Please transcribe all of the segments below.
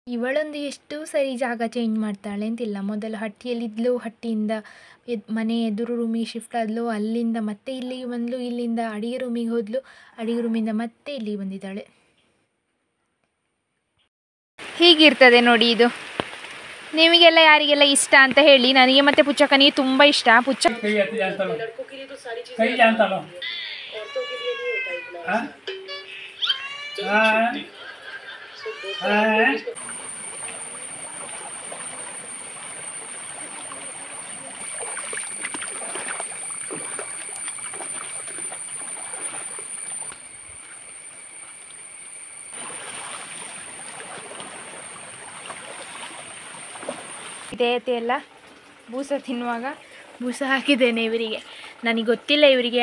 ಇವಳೊಂದು ಎಷ್ಟು ಸರಿ ಜಾಗ ಚೇಂಜ್ ಮಾಡ್ತಾಳೆ ಅಂತಿಲ್ಲ ಮೊದಲು ಹಟ್ಟಿಯಲ್ಲಿದ್ಲು ಹಟ್ಟಿಯಿಂದ ಎದ್ ಮನೆ ಎದುರು ರೂಮಿಗೆ ಶಿಫ್ಟ್ ಆದಳು ಅಲ್ಲಿಂದ ಮತ್ತೆ ಇಲ್ಲಿಗೆ ಬಂದಳು ಇಲ್ಲಿಂದ ಅಡಿಗೆ ರೂಮಿಗೆ ಹೋದಳು ಅಡಿಗೆ ರೂಮಿಂದ ಮತ್ತೆ ಇಲ್ಲಿಗೆ ಬಂದಿದ್ದಾಳೆ ಹೀಗಿರ್ತದೆ ನೋಡಿ ಇದು ನಿಮಗೆಲ್ಲ ಯಾರಿಗೆಲ್ಲ ಇಷ್ಟ ಅಂತ ಹೇಳಿ ನನಗೆ ಮತ್ತೆ ಪುಚ್ಚಕ್ಕನಿಗೆ ತುಂಬ ಇಷ್ಟ ಪುಚ್ಚ कई आते जानता लो कई जानता लो हाँ हाँ हाँ ಇದೆ ಐತೆ ಎಲ್ಲ ಬೂಸ ತಿನ್ನುವಾಗ ಬೂಸ ಹಾಕಿದ್ದೇನೆ ಇವರಿಗೆ ನನಗೆ ಗೊತ್ತಿಲ್ಲ ಇವರಿಗೆ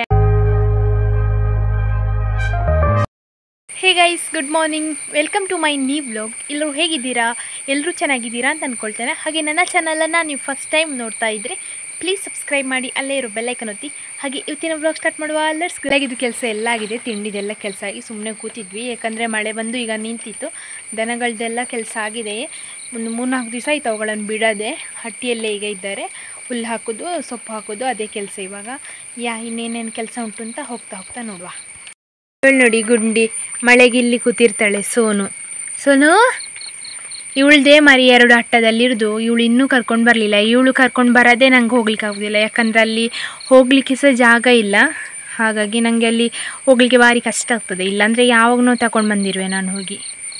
hey guys good morning welcome to my new blog ಎಲ್ಲರೂ ಹೇಗಿದ್ದೀರಾ ಎಲ್ಲರೂ ಚೆನ್ನಾಗಿದ್ದೀರಾ ಅಂತ ಅಂದ್ಕೊಳ್ತೇನೆ ಹಾಗೆ ನನ್ನ ಚಾನಲನ್ನು ನೀವು ಫಸ್ಟ್ ಟೈಮ್ ನೋಡ್ತಾ ಇದ್ದರೆ ಪ್ಲೀಸ್ ಸಬ್ಸ್ಕ್ರೈಬ್ ಮಾಡಿ ಅಲ್ಲೇ ಇರೋ ಬೆಲ್ಲೈಕನ್ ಒತ್ತಿ ಹಾಗೆ ಇವತ್ತಿನ ಬ್ಲಾಗ್ ಸ್ಟಾರ್ಟ್ ಮಾಡುವ ಲೆಟ್ಸ್ ಬೆಳಗಿದ್ದು ಕೆಲಸ ಎಲ್ಲ ಆಗಿದೆ ತಿಂಡಿದೆಲ್ಲ ಕೆಲಸ ಆಗಿ ಸುಮ್ಮನೆ ಕೂತಿದ್ವಿ ಯಾಕಂದರೆ ಮಳೆ ಬಂದು ಈಗ ನಿಂತಿತ್ತು ದನಗಳದ್ದೆಲ್ಲ ಕೆಲಸ ಆಗಿದೆ ಒಂದು ಮೂರ್ನಾಲ್ಕು ದಿವಸ ಆಯ್ತು ಅವುಗಳನ್ನು ಬಿಡದೆ ಹಟ್ಟಿಯಲ್ಲೇ ಈಗ ಇದ್ದಾರೆ ಹುಲ್ಲು ಹಾಕೋದು ಸೊಪ್ಪು ಹಾಕೋದು ಅದೇ ಕೆಲಸ ಇವಾಗ ಯಾ ಇನ್ನೇನೇನು ಕೆಲಸ ಉಂಟು ಅಂತ ಹೋಗ್ತಾ ಹೋಗ್ತಾ ನೋಡುವ ಇವಳು ನೋಡಿ ಗುಂಡಿ ಮಳೆಗೆ ಇಲ್ಲಿ ಕೂತಿರ್ತಾಳೆ ಸೋನು ಸೋನು ಇವಳ್ದೇ ಮರಿ ಎರಡು ಅಟ್ಟದಲ್ಲಿರೋದು ಇವಳು ಇನ್ನೂ ಕರ್ಕೊಂಡು ಬರಲಿಲ್ಲ ಇವಳು ಕರ್ಕೊಂಡು ಬರೋದೇ ನಂಗೆ ಹೋಗ್ಲಿಕ್ಕೆ ಆಗೋದಿಲ್ಲ ಯಾಕಂದರೆ ಅಲ್ಲಿ ಹೋಗಲಿಕ್ಕೆ ಸಹ ಜಾಗ ಇಲ್ಲ ಹಾಗಾಗಿ ನನಗೆ ಅಲ್ಲಿ ಹೋಗಲಿಕ್ಕೆ ಭಾರಿ ಕಷ್ಟ ಆಗ್ತದೆ ಇಲ್ಲಾಂದರೆ ಯಾವಾಗನೂ ತಗೊಂಡು ಬಂದಿರುವೆ ನಾನು ಹೋಗಿ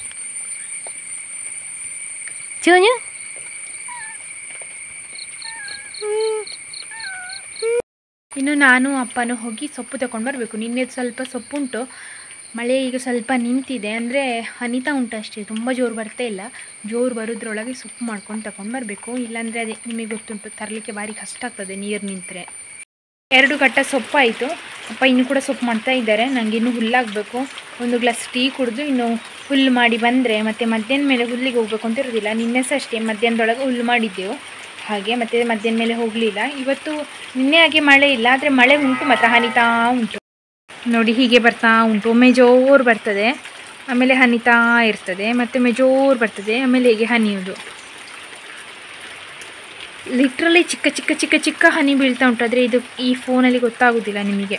ಚೂನು ಇನ್ನು ನಾನು ಅಪ್ಪನೂ ಹೋಗಿ ಸೊಪ್ಪು ತಗೊಂಡು ಬರಬೇಕು ನಿನ್ನೆ ಸ್ವಲ್ಪ ಸೊಪ್ಪು ಉಂಟು ಮಳೆ ಈಗ ಸ್ವಲ್ಪ ನಿಂತಿದೆ ಅಂದರೆ ಹನಿತಾ ಉಂಟು ಅಷ್ಟೇ ತುಂಬ ಜೋರು ಬರ್ತಾ ಇಲ್ಲ ಜೋರು ಬರೋದ್ರೊಳಗೆ ಸೊಪ್ಪು ಮಾಡ್ಕೊಂಡು ತಗೊಂಡು ಬರಬೇಕು ಇಲ್ಲಾಂದರೆ ಅದೇ ನಿಮಗೆ ಗೊತ್ತುಂಟು ತರಲಿಕ್ಕೆ ಭಾರಿ ಕಷ್ಟ ಆಗ್ತದೆ ನೀರು ನಿಂತರೆ ಎರಡು ಕಟ್ಟ ಸೊಪ್ಪು ಆಯಿತು ಅಪ್ಪ ಇನ್ನೂ ಕೂಡ ಸೊಪ್ಪು ಮಾಡ್ತಾ ಇದ್ದಾರೆ ನನಗೆ ಇನ್ನೂ ಹುಲ್ಲಾಗಬೇಕು ಒಂದು ಗ್ಲಾಸ್ ಟೀ ಕುಡಿದು ಇನ್ನು ಹುಲ್ಲು ಮಾಡಿ ಬಂದರೆ ಮತ್ತು ಮಧ್ಯಾಹ್ನ ಮೇಲೆ ಹುಲ್ಲಿಗೆ ಹೋಗ್ಬೇಕು ಅಂತ ಇರೋದಿಲ್ಲ ನಿನ್ನೆ ಸಹ ಅಷ್ಟೇ ಮಧ್ಯಾಹ್ನದೊಳಗೆ ಹುಲ್ಲು ಮಾಡಿದ್ದೆವು ಹಾಗೆ ಮತ್ತು ಮಧ್ಯಾಹ್ನ ಮೇಲೆ ಹೋಗಲಿಲ್ಲ ಇವತ್ತು ನಿನ್ನೆ ಹಾಗೆ ಮಳೆ ಇಲ್ಲ ಆದರೆ ಮಳೆ ಉಂಟು ಮಾತ್ರ ಹನಿತಾ ಉಂಟು ನೋಡಿ ಹೀಗೆ ಬರ್ತಾ ಉಂಟು ಒಮ್ಮೆ ಜೋರು ಬರ್ತದೆ ಆಮೇಲೆ ಹನಿತಾ ಇರ್ತದೆ ಮತ್ತು ಒಮ್ಮೆ ಜೋರು ಬರ್ತದೆ ಆಮೇಲೆ ಹೀಗೆ ಹನಿಯೋದು ಲಿಟ್ರಲಿ ಚಿಕ್ಕ ಚಿಕ್ಕ ಚಿಕ್ಕ ಚಿಕ್ಕ ಹನಿ ಬೀಳ್ತಾ ಉಂಟು ಆದರೆ ಇದು ಈ ಫೋನಲ್ಲಿ ಗೊತ್ತಾಗೋದಿಲ್ಲ ನಿಮಗೆ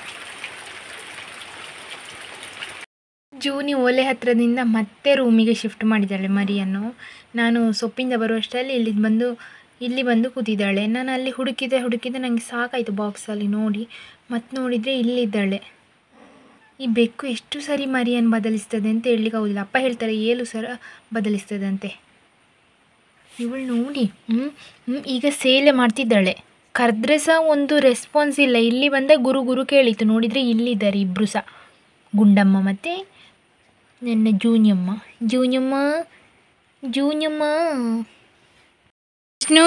ಜೂನಿ ಓಲೆ ಹತ್ರದಿಂದ ಮತ್ತೆ ರೂಮಿಗೆ ಶಿಫ್ಟ್ ಮಾಡಿದ್ದಾಳೆ ಮರಿಯನ್ನು ನಾನು ಸೊಪ್ಪಿಂದ ಬರುವಷ್ಟರಲ್ಲಿ ಇಲ್ಲಿ ಬಂದು ಇಲ್ಲಿ ಬಂದು ಕೂತಿದ್ದಾಳೆ ನಾನು ಅಲ್ಲಿ ಹುಡುಕಿದೆ ಹುಡುಕಿದೆ ನನಗೆ ಸಾಕಾಯಿತು ಬಾಕ್ಸಲ್ಲಿ ನೋಡಿ ಮತ್ತೆ ನೋಡಿದರೆ ಇಲ್ಲಿದ್ದಾಳೆ ಈ ಬೆಕ್ಕು ಎಷ್ಟು ಸರಿ ಮರಿಯನ್ನು ಬದಲಿಸ್ತದೆ ಅಂತ ಹೇಳಲಿಕ್ಕೆ ಆಗೋದಿಲ್ಲ ಅಪ್ಪ ಹೇಳ್ತಾರೆ ಏಳು ಸರ ಬದಲಿಸ್ತದಂತೆ ಇವಳು ನೋಡಿ ಹ್ಞೂ ಹ್ಞೂ ಈಗ ಸೇಲೆ ಮಾಡ್ತಿದ್ದಾಳೆ ಕರೆದ್ರೆ ಸಹ ಒಂದು ರೆಸ್ಪಾನ್ಸ್ ಇಲ್ಲ ಇಲ್ಲಿ ಬಂದ ಗುರು ಗುರು ಕೇಳಿತು ನೋಡಿದರೆ ಇಲ್ಲಿದ್ದಾರೆ ಇಬ್ಬರು ಸಹ ಗುಂಡಮ್ಮ ಮತ್ತು ನನ್ನ ಜೂನಿಯಮ್ಮ ಜೂನಿಯಮ್ಮ ಜೂನಿಯಮ್ಮ ವಿಷ್ಣು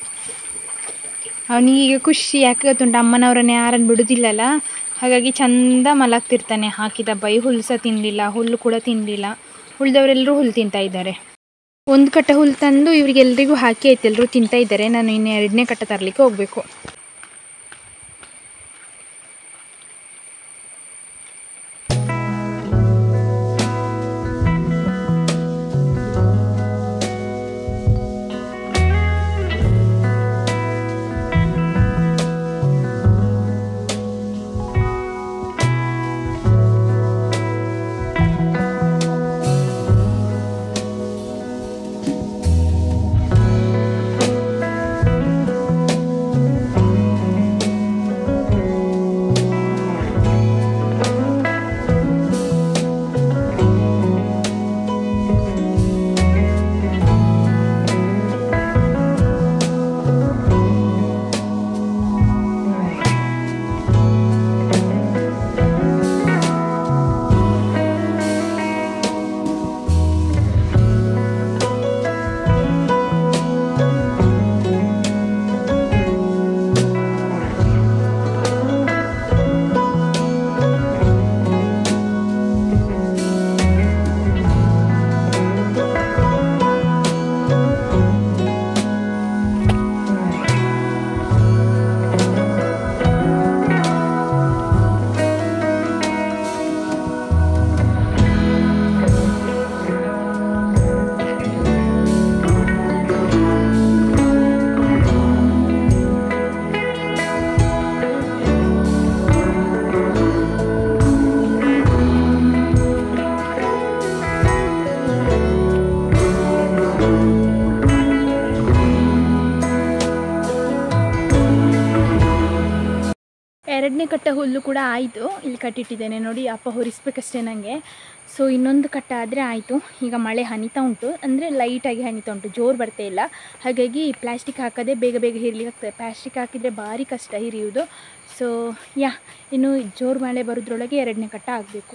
ಅವನಿಗೆ ಖುಷಿ ಯಾಕೆ ಗೊತ್ತುಂಟು ಅಮ್ಮನವರನ್ನ ಯಾರನ್ನು ಬಿಡೋದಿಲ್ಲಲ್ಲ ಹಾಗಾಗಿ ಚಂದ ಮಲಗ್ತಿರ್ತಾನೆ ಹಾಕಿದ ಬೈ ಹುಲ್ಲು ಸಹ ತಿನ್ನಲಿಲ್ಲ ಹುಲ್ಲು ಕೂಡ ತಿನ್ನಲಿಲ್ಲ ಉಳಿದವರೆಲ್ಲರೂ ಹುಲ್ಲು ತಿಂತಾ ಇದ್ದಾರೆ ಒಂದು ಕಟ್ಟ ಹುಲ್ಲು ತಂದು ಇವರಿಗೆಲ್ರಿಗೂ ಹಾಕಿ ಆಯ್ತು ಎಲ್ಲರೂ ತಿಂತಾ ಇದ್ದಾರೆ ನಾನು ಇನ್ನು ಎರಡನೇ ಕಟ್ಟ ತರಲಿಕ್ಕೆ ಹೋಗಬೇಕು ಎರಡನೇ ಕಟ್ಟ ಹುಲ್ಲು ಕೂಡ ಆಯಿತು ಇಲ್ಲಿ ಕಟ್ಟಿಟ್ಟಿದ್ದೇನೆ ನೋಡಿ ಅಪ್ಪ ಹೊರಿಸ್ಬೇಕಷ್ಟೇ ನನಗೆ ಸೊ ಇನ್ನೊಂದು ಕಟ್ಟ ಆದರೆ ಆಯಿತು ಈಗ ಮಳೆ ಹನಿತಾ ಉಂಟು ಅಂದರೆ ಲೈಟಾಗಿ ಹನಿತಾ ಉಂಟು ಜೋರು ಬರ್ತಾ ಇಲ್ಲ ಹಾಗಾಗಿ ಪ್ಲಾಸ್ಟಿಕ್ ಹಾಕದೆ ಬೇಗ ಬೇಗ ಹಿರಿಲಿಕ್ಕೆ ಆಗ್ತದೆ ಪ್ಲಾಸ್ಟಿಕ್ ಹಾಕಿದರೆ ಭಾರಿ ಕಷ್ಟ ಹಿರಿಯುವುದು ಸೊ ಯಾ ಇನ್ನು ಜೋರು ಮಳೆ ಬರೋದ್ರೊಳಗೆ ಎರಡನೇ ಕಟ್ಟ ಆಗಬೇಕು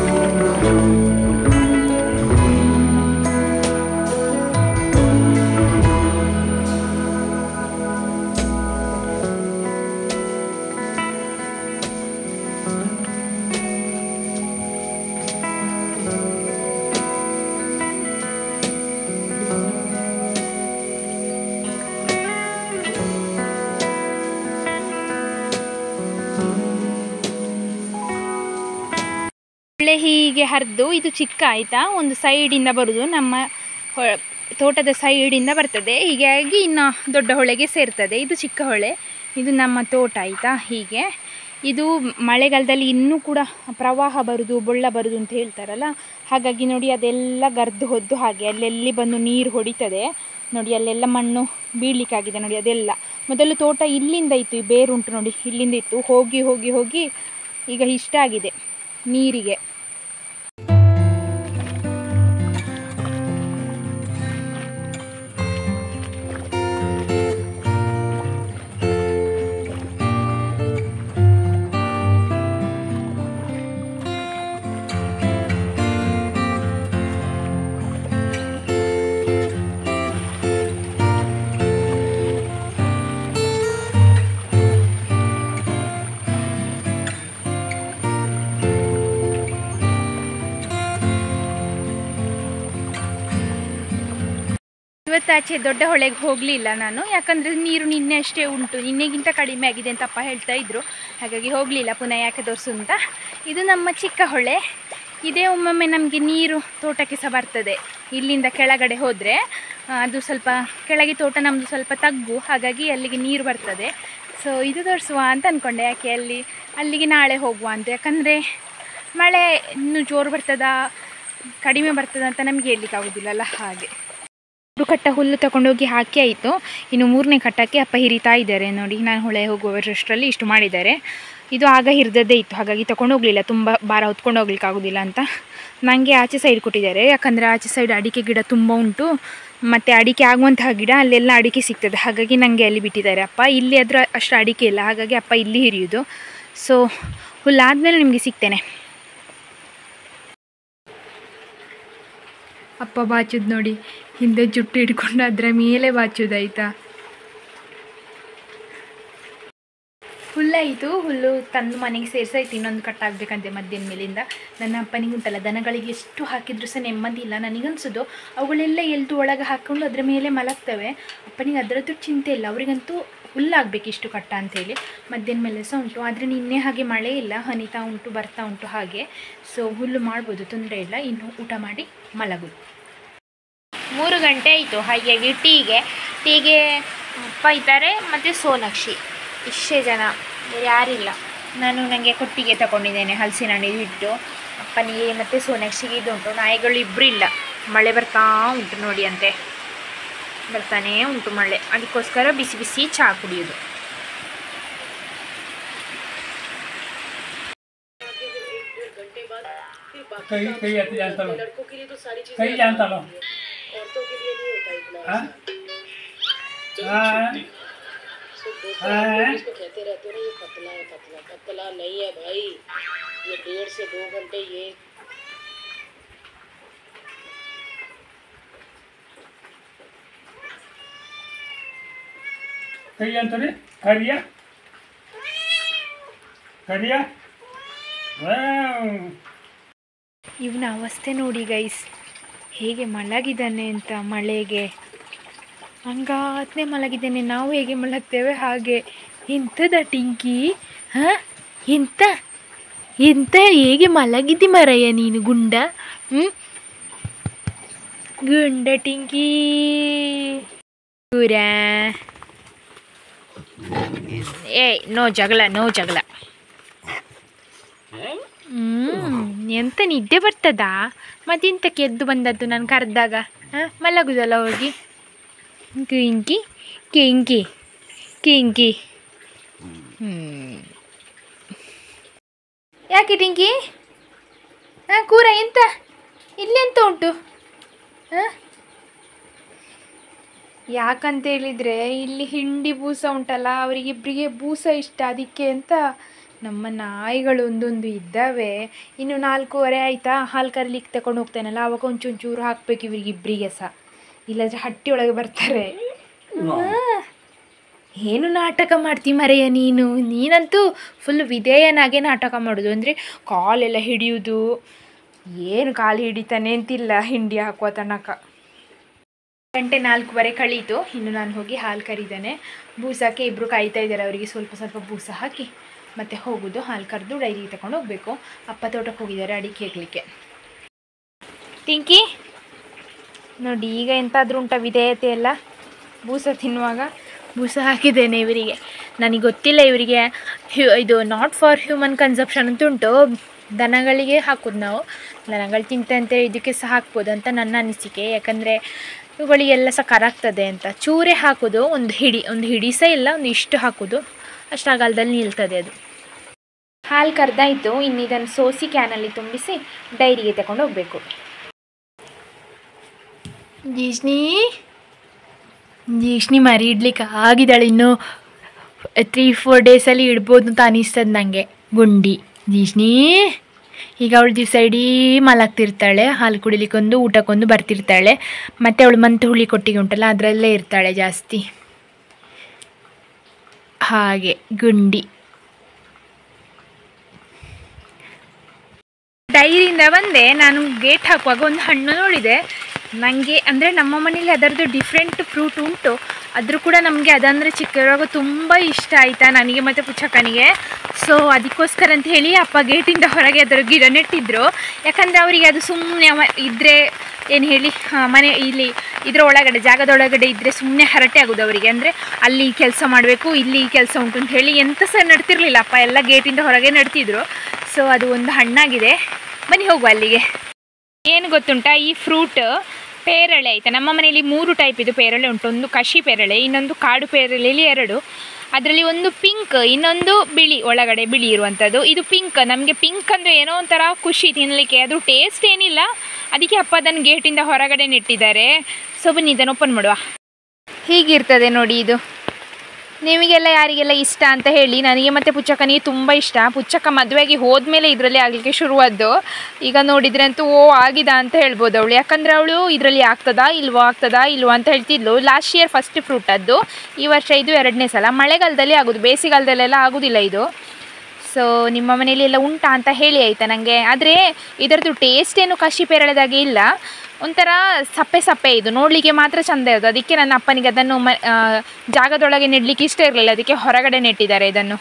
ಒಳ್ಳೆ ಹೀಗೆ ಹರಿದು ಇದು ಚಿಕ್ಕ ಆಯಿತಾ ಒಂದು ಸೈಡಿಂದ ಬರೋದು ನಮ್ಮ ಹೊ- ತೋಟದ ಸೈಡಿಂದ ಬರ್ತದೆ ಹೀಗಾಗಿ ಇನ್ನು ದೊಡ್ಡ ಹೊಳೆಗೆ ಸೇರ್ತದೆ ಇದು ಚಿಕ್ಕ ಹೊಳೆ ಇದು ನಮ್ಮ ತೋಟ ಆಯಿತಾ ಹೀಗೆ ಇದು ಮಳೆಗಾಲದಲ್ಲಿ ಇನ್ನೂ ಕೂಡ ಪ್ರವಾಹ ಬರುದು ಬೊಳ್ಳ ಬರುದು ಅಂತ ಹೇಳ್ತಾರಲ್ಲ ಹಾಗಾಗಿ ನೋಡಿ ಅದೆಲ್ಲ ಗರ್ದು ಹೊದ್ದು ಹಾಗೆ ಅಲ್ಲೆಲ್ಲಿ ಬಂದು ನೀರು ಹೊಡಿತದೆ ನೋಡಿ ಅಲ್ಲೆಲ್ಲ ಮಣ್ಣು ಬೀಳಲಿಕ್ಕಾಗಿದೆ ನೋಡಿ ಅದೆಲ್ಲ ಮೊದಲು ತೋಟ ಇಲ್ಲಿಂದ ಇತ್ತು ಈ ಬೇರುಂಟು ನೋಡಿ ಇಲ್ಲಿಂದ ಇತ್ತು ಹೋಗಿ ಹೋಗಿ ಹೋಗಿ ಈಗ ಇಷ್ಟ ಆಗಿದೆ ನೀರಿಗೆ ಇವತ್ತಾಚೆ ದೊಡ್ಡ ಹೊಳೆಗೆ ಹೋಗಲಿಲ್ಲ ನಾನು ಯಾಕಂದರೆ ನೀರು ನಿನ್ನೆ ಅಷ್ಟೇ ಉಂಟು ನಿನ್ನೆಗಿಂತ ಕಡಿಮೆ ಆಗಿದೆ ಅಂತ ಅಪ್ಪ ಹೇಳ್ತಾ ಇದ್ರು ಹಾಗಾಗಿ ಹೋಗಲಿಲ್ಲ ಪುನಃ ಯಾಕೆ ತೋರಿಸು ಅಂತ ಇದು ನಮ್ಮ ಚಿಕ್ಕ ಹೊಳೆ ಇದೇ ಒಮ್ಮೊಮ್ಮೆ ನಮಗೆ ನೀರು ತೋಟಕ್ಕೆ ಸಹ ಬರ್ತದೆ ಇಲ್ಲಿಂದ ಕೆಳಗಡೆ ಹೋದರೆ ಅದು ಸ್ವಲ್ಪ ಕೆಳಗೆ ತೋಟ ನಮ್ಮದು ಸ್ವಲ್ಪ ತಗ್ಗು ಹಾಗಾಗಿ ಅಲ್ಲಿಗೆ ನೀರು ಬರ್ತದೆ ಸೊ ಇದು ತೋರಿಸುವ ಅಂತ ಅಂದ್ಕೊಂಡೆ ಯಾಕೆ ಅಲ್ಲಿ ಅಲ್ಲಿಗೆ ನಾಳೆ ಹೋಗುವ ಅಂತ ಯಾಕಂದರೆ ಮಳೆ ಇನ್ನೂ ಜೋರು ಬರ್ತದಾ ಕಡಿಮೆ ಬರ್ತದ ಅಂತ ನಮಗೆ ಹೇಳಲಿಕ್ಕೆ ಆಗೋದಿಲ್ಲಲ್ಲ ಹಾಗೆ ಮೂರು ಕಟ್ಟ ಹುಲ್ಲು ತಗೊಂಡೋಗಿ ಹಾಕಿ ಆಯಿತು ಇನ್ನು ಮೂರನೇ ಕಟ್ಟಕ್ಕೆ ಅಪ್ಪ ಹಿರಿತಾ ಇದ್ದಾರೆ ನೋಡಿ ನಾನು ಹೊಳೆ ಹೋಗುವಷ್ಟರಲ್ಲಿ ಇಷ್ಟು ಮಾಡಿದ್ದಾರೆ ಇದು ಆಗ ಹಿರಿದದ್ದೇ ಇತ್ತು ಹಾಗಾಗಿ ತಗೊಂಡು ಹೋಗಲಿಲ್ಲ ತುಂಬ ಭಾರ ಹೊತ್ಕೊಂಡು ಹೋಗ್ಲಿಕ್ಕೆ ಆಗೋದಿಲ್ಲ ಅಂತ ನನಗೆ ಆಚೆ ಸೈಡ್ ಕೊಟ್ಟಿದ್ದಾರೆ ಯಾಕಂದರೆ ಆಚೆ ಸೈಡ್ ಅಡಿಕೆ ಗಿಡ ತುಂಬ ಉಂಟು ಮತ್ತು ಅಡಿಕೆ ಆಗುವಂತಹ ಗಿಡ ಅಲ್ಲೆಲ್ಲ ಅಡಿಕೆ ಸಿಗ್ತದೆ ಹಾಗಾಗಿ ನನಗೆ ಅಲ್ಲಿ ಬಿಟ್ಟಿದ್ದಾರೆ ಅಪ್ಪ ಇಲ್ಲಿ ಆದ್ರೆ ಅಷ್ಟು ಅಡಿಕೆ ಇಲ್ಲ ಹಾಗಾಗಿ ಅಪ್ಪ ಇಲ್ಲಿ ಹಿರಿಯೋದು ಸೊ ಹುಲ್ಲಾದಮೇಲೆ ನಿಮಗೆ ಸಿಗ್ತೇನೆ ಅಪ್ಪ ಬಾಚುದು ನೋಡಿ ಹಿಂದೆ ಜುಟ್ಟು ಹಿಡ್ಕೊಂಡು ಅದರ ಮೇಲೆ ಬಾಚುದಾಯ್ತಾ ಹುಲ್ಲಾಯಿತು ಹುಲ್ಲು ತಂದು ಮನೆಗೆ ಸೇರಿಸಾಯ್ತು ಇನ್ನೊಂದು ಕಟ್ಟಾಗಬೇಕಂತೆ ಮಧ್ಯಾಹ್ನ ಮೇಲಿಂದ ನನ್ನ ಅಪ್ಪನಿಗೆ ಉಂಟಲ್ಲ ದನಗಳಿಗೆ ಎಷ್ಟು ಹಾಕಿದ್ರು ಸಹ ನೆಮ್ಮದಿ ಇಲ್ಲ ನನಗನ್ಸೋದು ಅವುಗಳೆಲ್ಲ ಎಲ್ದು ಒಳಗೆ ಹಾಕ್ಕೊಂಡು ಅದರ ಮೇಲೆ ಮಲಗ್ತವೆ ಅಪ್ಪನಿಗೆ ಅದರದ್ದು ಚಿಂತೆ ಇಲ್ಲ ಅವರಿಗಂತೂ ಹುಲ್ಲಾಗಬೇಕು ಇಷ್ಟು ಕಟ್ಟ ಅಂತೇಳಿ ಮಧ್ಯಾಹ್ನ ಮೇಲೆ ಸಹ ಉಂಟು ಆದರೆ ನಿನ್ನೆ ಹಾಗೆ ಮಳೆ ಇಲ್ಲ ಹನಿತಾ ಉಂಟು ಬರ್ತಾ ಉಂಟು ಹಾಗೆ ಸೊ ಹುಲ್ಲು ಮಾಡ್ಬೋದು ತೊಂದರೆ ಇಲ್ಲ ಇನ್ನು ಊಟ ಮಾಡಿ ಮಲಗುದು ಮೂರು ಗಂಟೆ ಆಯಿತು ಹಾಗಾಗಿ ಟೀಗೆ ಟೀಗೆ ಅಪ್ಪ ಇದ್ದಾರೆ ಮತ್ತು ಸೋನಾಕ್ಷಿ ಇಷ್ಟೇ ಜನ ಬೇರೆ ಯಾರಿಲ್ಲ ನಾನು ನನಗೆ ಕೊಟ್ಟಿಗೆ ತಗೊಂಡಿದ್ದೇನೆ ಹಲಸಿನ ಹಣ್ಣು ಇಟ್ಟು ಅಪ್ಪನಿಗೆ ಮತ್ತು ಸೋನಾಕ್ಷಿಗೆ ಇದು ಉಂಟು ನಾಯಿಗಳು ಇಬ್ಬರು ಇಲ್ಲ ಮಳೆ ಬರ್ತಾ ಉಂಟು ನೋಡಿ ಅಂತೆ ಬರ್ತಾನೇ ಉಂಟು ಮಳೆ ಅದಕ್ಕೋಸ್ಕರ ಬಿಸಿ ಬಿಸಿ ಚಹಾ ಕುಡಿಯೋದು कई कई ऐसे जानता लो कई जानता लो हाँ हाँ हाँ इसको कहते रहते हो ना ये पतला है पतला पतला नहीं है भाई ये डेढ़ से दो घंटे ये कई जानता रे करिया करिया वाವ್ ಇವನ ಅವಸ್ಥೆ ನೋಡಿ ಗೈಸ್ ಹೇಗೆ ಮಲಗಿದ್ದಾನೆ ಅಂತ ಮಳೆಗೆ ಹಂಗಾತ್ನೆ ಮಲಗಿದ್ದಾನೆ ನಾವು ಹೇಗೆ ಮಲಗ್ತೇವೆ ಹಾಗೆ ಎಂಥದ ಟಿಂಕಿ ಹಾಂ ಎಂತ ಎಂತ ಹೇಗೆ ಮಲಗಿದ್ದಿ ಮರಯ್ಯ ನೀನು ಗುಂಡ ಹ್ಞೂ ಗುಂಡ ಟಿಂಕಿ ಗುರ ಏಯ್ ನೋ ಜಗಳ ನೋ ಜಗಳ ಹ್ಮ್ ಎಂತ ನಿದ್ದೆ ಬರ್ತದಾ ಮತ್ತೆಂತಕ್ಕೆ ಎದ್ದು ಬಂದದ್ದು ನಾನು ಕರೆದಾಗ ಹಾಂ ಮಲಗುದಲ್ಲ ಹೋಗಿ ಕಿಂಕಿ ಕಿಂಕಿ ಕಿಂಕಿ ಹ್ಞೂ ಯಾಕೆ ಟಿಂಕಿ ಹಾಂ ಕೂರ ಎಂತ ಇಲ್ಲೆಂತ ಉಂಟು ಹಾಂ ಯಾಕಂತ ಹೇಳಿದರೆ ಇಲ್ಲಿ ಹಿಂಡಿ ಬೂಸ ಉಂಟಲ್ಲ ಅವರಿಗಿಬ್ಬರಿಗೆ ಬೂಸ ಇಷ್ಟ ಅದಕ್ಕೆ ಅಂತ ನಮ್ಮ ನಾಯಿಗಳು ಒಂದೊಂದು ಇದ್ದಾವೆ ಇನ್ನು ನಾಲ್ಕೂವರೆ ಆಯಿತಾ ಹಾಲು ಕರಿಲಿಕ್ಕೆ ತಗೊಂಡು ಹೋಗ್ತಾನಲ್ಲ ಅವಾಗ ಒಂಚೂರು ಹಾಕ್ಬೇಕು ಇವರಿಗಿಬ್ಬರಿಗೆ ಸಹ ಇಲ್ಲದ್ರೆ ಹಟ್ಟಿ ಒಳಗೆ ಬರ್ತಾರೆ ಆ, ಏನು ನಾಟಕ ಮಾಡ್ತಿ ಮರೆಯ ನೀನು ನೀನಂತೂ ಫುಲ್ ವಿಧೇಯನಾಗೆ ನಾಟಕ ಮಾಡೋದು ಅಂದರೆ ಕಾಲೆಲ್ಲ ಹಿಡಿಯೋದು ಏನು ಕಾಲು ಹಿಡಿತಾನೆ ಅಂತಿಲ್ಲ ಹಿಂಡಿ ಹಾಕುವ ತನಕ ಗಂಟೆ ನಾಲ್ಕೂವರೆ ಕಳೀತು ಇನ್ನು ನಾನು ಹೋಗಿ ಹಾಲು ಕರಿದ್ದಾನೆ ಬೂಸಕ್ಕೆ ಇಬ್ಬರು ಕಾಯ್ತಾ ಇದ್ದಾರೆ ಅವರಿಗೆ ಸ್ವಲ್ಪ ಸ್ವಲ್ಪ ಬೂಸ ಹಾಕಿ ಮತ್ತೆ ಹೋಗೋದು ಹಾಲು ಕರೆದು ಡೈರಿಗೆ ತಗೊಂಡು ಹೋಗಬೇಕು ಅಪ್ಪ ತೋಟಕ್ಕೆ ಹೋಗಿದ್ದಾರೆ ಅಡಿಕೆ ಹೇಗಲಿಕ್ಕೆ ಟಿಂಕಿ ನೋಡಿ ಈಗ ಎಂತಾದ್ರೂ ಉಂಟ ವಿಧೇಯತೆ ಎಲ್ಲ ಬೂಸ ತಿನ್ನುವಾಗ ಬೂಸ ಹಾಕಿದ್ದೇನೆ ಇವರಿಗೆ ನನಗೆ ಗೊತ್ತಿಲ್ಲ ಇವರಿಗೆ ಹ್ಯೂ ಇದು ನಾಟ್ ಫಾರ್ ಹ್ಯೂಮನ್ ಕನ್ಸಪ್ಷನ್ ಅಂತ ಉಂಟು ದನಗಳಿಗೆ ಹಾಕೋದು ನಾವು ದನಗಳು ತಿಂತಂತೆ ಇದಕ್ಕೆ ಸಹ ಹಾಕ್ಬೋದು ಅಂತ ನನ್ನ ಅನಿಸಿಕೆ ಯಾಕಂದರೆ ಇವುಗಳಿಗೆಲ್ಲ ಸಹ ಕರಾಗ್ತದೆ ಅಂತ ಚೂರೇ ಹಾಕೋದು ಒಂದು ಹಿಡಿ ಒಂದು ಹಿಡಿ ಸಹ ಇಲ್ಲ ಒಂದು ಇಷ್ಟು ಹಾಕೋದು ಅಷ್ಟು ಅಗಲದಲ್ಲಿ ನಿಲ್ತದೆ ಅದು ಹಾಲು ಕರೆದಾಯಿತು ಇನ್ನು ಇದನ್ನು ಸೋಸಿ ಕ್ಯಾನಲ್ಲಿ ತುಂಬಿಸಿ ಡೈರಿಗೆ ತಗೊಂಡು ಹೋಗಬೇಕು ಜೀಷ್ಣಿ ಜೀಷ್ಣಿ ಮರಿ ಇಡ್ಲಿಕ್ಕೆ ಆಗಿದ್ದಾಳೆ ಇನ್ನು ತ್ರೀ ಫೋರ್ ಡೇಸಲ್ಲಿ ಇಡ್ಬೋದು ಅಂತ ಅನಿಸ್ತದೆ ನನಗೆ ಗುಂಡಿ ಜೀಷ್ಣಿ ಈಗ ಅವಳು ದಿವಸ ಇಡೀ ಮಲಗ್ತಿರ್ತಾಳೆ ಹಾಲು ಕುಡಿಲಿಕ್ಕೊಂದು ಊಟಕ್ಕೊಂದು ಬರ್ತಿರ್ತಾಳೆ ಮತ್ತು ಅವಳು ಮಂತು ಹುಳಿ ಕೊಟ್ಟಿಗೆ ಉಂಟಲ್ಲ ಅದರಲ್ಲೇ ಇರ್ತಾಳೆ ಜಾಸ್ತಿ ಹಾಗೆ ಗುಂಡಿ ಡೈರಿಯಿಂದ ಬಂದೆ ನಾನು ಗೇಟ್ ಹಾಕುವಾಗ ಒಂದು ಹಣ್ಣು ನೋಡಿದೆ ನನಗೆ ಅಂದರೆ ನಮ್ಮ ಮನೇಲಿ ಅದರದ್ದು ಡಿಫ್ರೆಂಟ್ ಫ್ರೂಟ್ ಉಂಟು ಆದರೂ ಕೂಡ ನಮಗೆ ಅದಂದರೆ ಚಿಕ್ಕವಾಗ ತುಂಬ ಇಷ್ಟ ಆಯಿತಾ ನನಗೆ ಮತ್ತು ಪುಚ್ಚಕ್ಕನಿಗೆ ಸೊ ಅದಕ್ಕೋಸ್ಕರ ಅಂತ ಹೇಳಿ ಅಪ್ಪ ಗೇಟಿಂದ ಹೊರಗೆ ಅದರ ಗಿಡ ನೆಟ್ಟಿದ್ರು ಯಾಕಂದರೆ ಅವರಿಗೆ ಅದು ಸುಮ್ಮನೆ ಇದ್ದರೆ ಏನು ಹೇಳಿ ಆ, ಮನೆ ಇಲ್ಲಿ ಇದರ ಒಳಗಡೆ ಜಾಗದ ಒಳಗಡೆ ಇದ್ದರೆ ಸುಮ್ಮನೆ ಹರಟೆ ಆಗೋದು ಅವರಿಗೆ ಅಂದರೆ ಅಲ್ಲಿ ಕೆಲಸ ಮಾಡಬೇಕು ಇಲ್ಲಿ ಕೆಲಸ ಉಂಟು ಅಂತ ಹೇಳಿ ಎಂತ ಸಹ ನಡ್ತಿರ್ಲಿಲ್ಲ ಅಪ್ಪ ಎಲ್ಲ ಗೇಟಿಂದ ಹೊರಗೆ ನಡ್ತಿದ್ರು ಸೊ ಅದು ಒಂದು ಹಣ್ಣಾಗಿದೆ ಬನ್ನಿ ಹೋಗುವ ಅಲ್ಲಿಗೆ ಏನು ಗೊತ್ತುಂಟಾ ಈ ಫ್ರೂಟ್ ಪೇರಳೆ ಆಯಿತಾ ನಮ್ಮ ಮನೆಯಲ್ಲಿ ಮೂರು ಟೈಪ್ ಇದು ಪೇರಳೆ ಉಂಟು ಒಂದು ಕಷಿ ಪೇರಳೆ ಇನ್ನೊಂದು ಕಾಡು ಪೇರಳೆಯಲ್ಲಿ ಎರಡು ಅದರಲ್ಲಿ ಒಂದು ಪಿಂಕ್ ಇನ್ನೊಂದು ಬಿಳಿ ಒಳಗಡೆ ಬಿಳಿ ಇರುವಂಥದ್ದು ಇದು ಪಿಂಕ್ ನಮಗೆ ಪಿಂಕ್ ಅಂದರೆ ಏನೋ ಒಂಥರ ಖುಷಿ ತಿನ್ನಲಿಕ್ಕೆ ಅದು ಟೇಸ್ಟ್ ಏನಿಲ್ಲ ಅದಕ್ಕೆ ಅಪ್ಪ ಅದನ್ನು ಗೇಟಿಂದ ಹೊರಗಡೆ ನೆಟ್ಟಿದ್ದಾರೆ ಸೊ ಬನ್ನಿ ಇದನ್ನು ಓಪನ್ ಮಾಡುವ ಹೀಗಿರ್ತದೆ ನೋಡಿ ಇದು ನಿಮಗೆಲ್ಲ ಯಾರಿಗೆಲ್ಲ ಇಷ್ಟ ಅಂತ ಹೇಳಿ ನನಗೆ ಮತ್ತು ಪುಚ್ಚಕ್ಕನಿಗೆ ತುಂಬ ಇಷ್ಟ ಪುಚ್ಚಕ್ಕ ಮದುವೆಗೆ ಹೋದ್ಮೇಲೆ ಇದರಲ್ಲಿ ಆಗಲಿಕ್ಕೆ ಶುರುವಾದ್ದು ಈಗ ನೋಡಿದ್ರೆ ಅಂತೂ ಓ ಆಗಿದ ಅಂತ ಹೇಳ್ಬೋದು ಅವಳು ಯಾಕಂದರೆ ಅವಳು ಇದರಲ್ಲಿ ಆಗ್ತದಾ ಇಲ್ವೋ ಆಗ್ತದಾ ಇಲ್ವೋ ಅಂತ ಹೇಳ್ತಿದ್ಲು ಲಾಸ್ಟ್ ಇಯರ್ ಫಸ್ಟ್ ಫ್ರೂಟ್ ಅದು ಈ ವರ್ಷ ಇದು ಎರಡನೇ ಸಲ ಮಳೆಗಾಲದಲ್ಲಿ ಆಗೋದು ಬೇಸಿಗೆಗಾಲದಲ್ಲೆಲ್ಲ ಆಗೋದಿಲ್ಲ ಇದು ಸೊ ನಿಮ್ಮ ಮನೇಲಿ ಎಲ್ಲ ಉಂಟಾ ಅಂತ ಹೇಳಿ ಆಯಿತಾ ನನಗೆ ಆದರೆ ಇದರದ್ದು ಟೇಸ್ಟ್ ಏನು ಕಷಿ ಪೇರಳೆದಾಗೆ ಇಲ್ಲ ಒಂಥರ ಸಪ್ಪೆ ಸಪ್ಪೆ ಇದು ನೋಡಲಿಕ್ಕೆ ಮಾತ್ರ ಚಂದ ಇರೋದು ಅದಕ್ಕೆ ನನ್ನ ಅಪ್ಪನಿಗೆ ಅದನ್ನು ಮ ಆ, ಜಾಗದೊಳಗೆ ನೆಡಲಿಕ್ಕೆ ಇಷ್ಟ ಇರಲಿಲ್ಲ ಅದಕ್ಕೆ ಹೊರಗಡೆ ನೆಟ್ಟಿದ್ದಾರೆ ಇದನ್ನು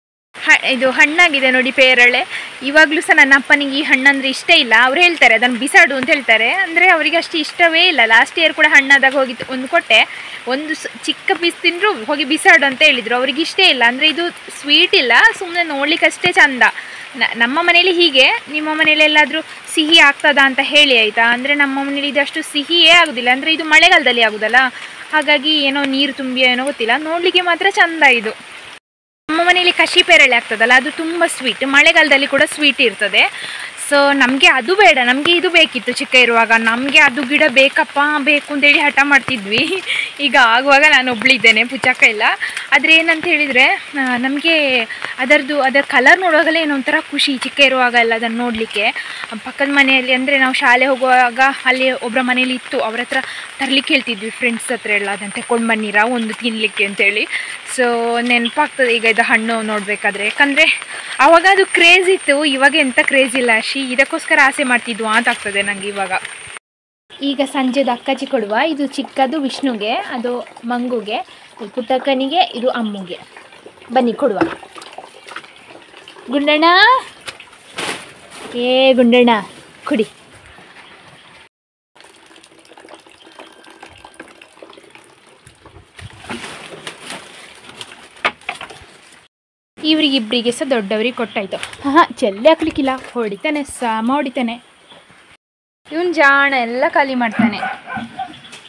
ಹ ಇದು ಹಣ್ಣಾಗಿದೆ ನೋಡಿ ಪೇರಳೆ ಇವಾಗಲೂ ಸಹ ನನ್ನ ಅಪ್ಪನಿಗೆ ಈ ಹಣ್ಣಂದ್ರೆ ಇಷ್ಟ ಇಲ್ಲ ಅವ್ರು ಹೇಳ್ತಾರೆ ಅದನ್ನು ಬಿಸಾಡು ಅಂತ ಹೇಳ್ತಾರೆ ಅಂದರೆ ಅವರಿಗೆ ಅಷ್ಟು ಇಷ್ಟವೇ ಇಲ್ಲ ಲಾಸ್ಟ್ ಇಯರ್ ಕೂಡ ಹಣ್ಣಾದಾಗ ಹೋಗಿ ತ- ಒಂದು ಕೊಟ್ಟೆ ಒಂದು ಸ್- ಚಿಕ್ಕ ಪೀಸ್ ತಿಂದರೂ ಹೋಗಿ ಬಿಸಾಡು ಅಂತ ಹೇಳಿದರು ಅವ್ರಿಗೆ ಇಷ್ಟೇ ಇಲ್ಲ ಅಂದರೆ ಇದು ಸ್ವೀಟ್ ಇಲ್ಲ ಸುಮ್ಮನೆ ನೋಡ್ಲಿಕ್ಕೆ ಅಷ್ಟೇ ಚಂದ ನ- ನಮ್ಮ ಮನೇಲಿ ಹೀಗೆ ನಿಮ್ಮ ಮನೇಲಿ ಎಲ್ಲಾದರೂ ಸಿಹಿ ಆಗ್ತದಾ ಅಂತ ಹೇಳಿ ಆಯಿತಾ ಅಂದರೆ ನಮ್ಮ ಮನೇಲಿ ಇದಷ್ಟು ಸಿಹಿಯೇ ಆಗೋದಿಲ್ಲ ಅಂದರೆ ಇದು ಮಳೆಗಾಲದಲ್ಲಿ ಆಗೋದಲ್ಲ ಹಾಗಾಗಿ ಏನೋ ನೀರು ತುಂಬಿ ಏನೋ ಗೊತ್ತಿಲ್ಲ ನೋಡಲಿಕ್ಕೆ ಮಾತ್ರ ಚಂದ ಇದು ನಮ್ಮ ಮನೇಲಿ ಕಷಿ ಪೇರಳೆ ಆಗ್ತದಲ್ಲ ಅದು ತುಂಬ ಸ್ವೀಟ್ ಮಳೆಗಾಲದಲ್ಲಿ ಕೂಡ ಸ್ವೀಟ್ ಇರ್ತದೆ ಸೊ ನಮಗೆ ಅದು ಬೇಡ ನಮಗೆ ಇದು ಬೇಕಿತ್ತು ಚಿಕ್ಕ ಇರುವಾಗ ನಮಗೆ ಅದು ಗಿಡ ಬೇಕಪ್ಪ ಬೇಕು ಅಂತೇಳಿ ಹಠ ಮಾಡ್ತಿದ್ವಿ ಈಗ ಆಗುವಾಗ ನಾನು ಒಬ್ಳಿದ್ದೇನೆ ಪುಚ್ಚಕ್ಕ ಇಲ್ಲ ಆದರೆ ಏನಂತ ಹೇಳಿದರೆ ನಮಗೆ ಅದರದ್ದು ಅದರ ಕಲರ್ ನೋಡುವಾಗಲೇ ಏನೋ ಒಂಥರ ಖುಷಿ ಚಿಕ್ಕ ಇರುವಾಗ ಎಲ್ಲ ಅದನ್ನು ನೋಡಲಿಕ್ಕೆ ಪಕ್ಕದ ಮನೆಯಲ್ಲಿ ಅಂದರೆ ನಾವು ಶಾಲೆ ಹೋಗುವಾಗ ಅಲ್ಲಿ ಒಬ್ಬರ ಮನೇಲಿ ಇತ್ತು ಅವ್ರ ಹತ್ರ ತರಲಿಕ್ಕೆ ಹೇಳ್ತಿದ್ವಿ ಫ್ರೆಂಡ್ಸ್ ಹತ್ರ ಎಲ್ಲ ಅದನ್ನು ತಗೊಂಡು ಬನ್ನಿರಾ ಒಂದು ತಿನ್ನಲಿಕ್ಕೆ ಅಂತೇಳಿ ಸೊ ನೆನಪಾಗ್ತದೆ ಈಗ ಇದು ಹಣ್ಣು ನೋಡಬೇಕಾದ್ರೆ ಯಾಕಂದರೆ ಆವಾಗ ಅದು ಕ್ರೇಜ್ ಇತ್ತು ಇವಾಗ ಎಂಥ ಕ್ರೇಜ್ ಇಲ್ಲ ಶಿ ಇದಕ್ಕೋಸ್ಕರ ಆಸೆ ಮಾಡ್ತಿದ್ವಾ ಅಂತ ಆಗ್ತದೆ ನನಗೆ ಇವಾಗ ಈಗ ಸಂಜೆದು ಅಕ್ಕಚಿ ಕೊಡುವ ಇದು ಚಿಕ್ಕದು ವಿಷ್ಣುಗೆ ಅದು ಮಂಗುಗೆ ಇದು ಪುಟ್ಟಕ್ಕನಿಗೆ ಇದು ಅಮ್ಮುಗೆ ಬನ್ನಿ ಕೊಡುವ ಗುಂಡಣ್ಣ ಏ ಗುಂಡಣ್ಣ ಕುಡಿ ಇವರಿಗಿಬ್ಬರಿಗೆ ಸಹ ದೊಡ್ಡವರಿಗೆ ಕೊಟ್ಟಾಯ್ತು ಹಾಂ ಚೆಲ್ಲೆ ಹಾಕ್ಲಿಕ್ಕಿಲ್ಲ ಹೊಡಿತಾನೆ ಸಾಮ ಹೊಡಿತಾನೆ ಇವನು ಜಾಣ ಎಲ್ಲ ಖಾಲಿ ಮಾಡ್ತಾನೆ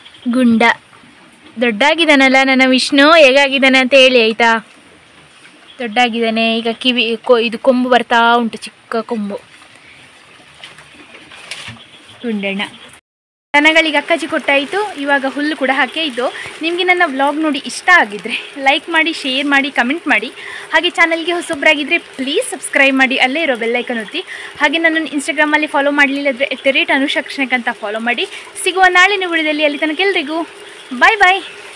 ಗುಂಡ ದೊಡ್ಡಾಗಿದ್ದಾನಲ್ಲ ನನ್ನ ವಿಷ್ಣು ಹೇಗಾಗಿದ್ದಾನೆ ಅಂತ ಹೇಳಿ ಆಯ್ತಾ ದೊಡ್ಡಾಗಿದ್ದಾನೆ ಈಗ ಕಿವಿ ಕೊ ಇದು ಕೊಂಬು ಬರ್ತಾ ಉಂಟು ಚಿಕ್ಕ ಕೊಂಬು ಗುಂಡಣ್ಣ ದನಗಳಿಗೆ ಅಕ್ಕಜಿ ಕೊಟ್ಟಾಯಿತು ಇವಾಗ ಹುಲ್ಲು ಕೂಡ ಹಾಕೇ ಇದ್ದು ನಿಮಗೆ ನನ್ನ ವ್ಲಾಗ್ ನೋಡಿ ಇಷ್ಟ ಆಗಿದ್ರೆ ಲೈಕ್ ಮಾಡಿ ಶೇರ್ ಮಾಡಿ ಕಮೆಂಟ್ ಮಾಡಿ ಹಾಗೆ ಚಾನಲ್ಗೆ ಹೊಸೊಬ್ಬರಾಗಿದ್ದರೆ ಪ್ಲೀಸ್ ಸಬ್ಸ್ಕ್ರೈಬ್ ಮಾಡಿ ಅಲ್ಲೇ ಇರೋ ಬೆಲ್ಲೈಕನ್ ಒತ್ತಿ ಹಾಗೆ ನನ್ನನ್ನು ಇನ್ಸ್ಟಾಗ್ರಾಮಲ್ಲಿ ಫಾಲೋ ಮಾಡಲಿಲ್ಲದ್ರೆ ಎಟ್ ದ ರೇಟ್ ಅನುಶಕ್ಷಣಕ್ಕೆ ಅಂತ ಫಾಲೋ ಮಾಡಿ ಸಿಗುವ ನಾಳಿನ ವಿಡಿಯೋದಲ್ಲಿ ಅಲ್ಲಿ ತನಕ ಎಲ್ರಿಗೂ ಬಾಯ್ ಬಾಯ್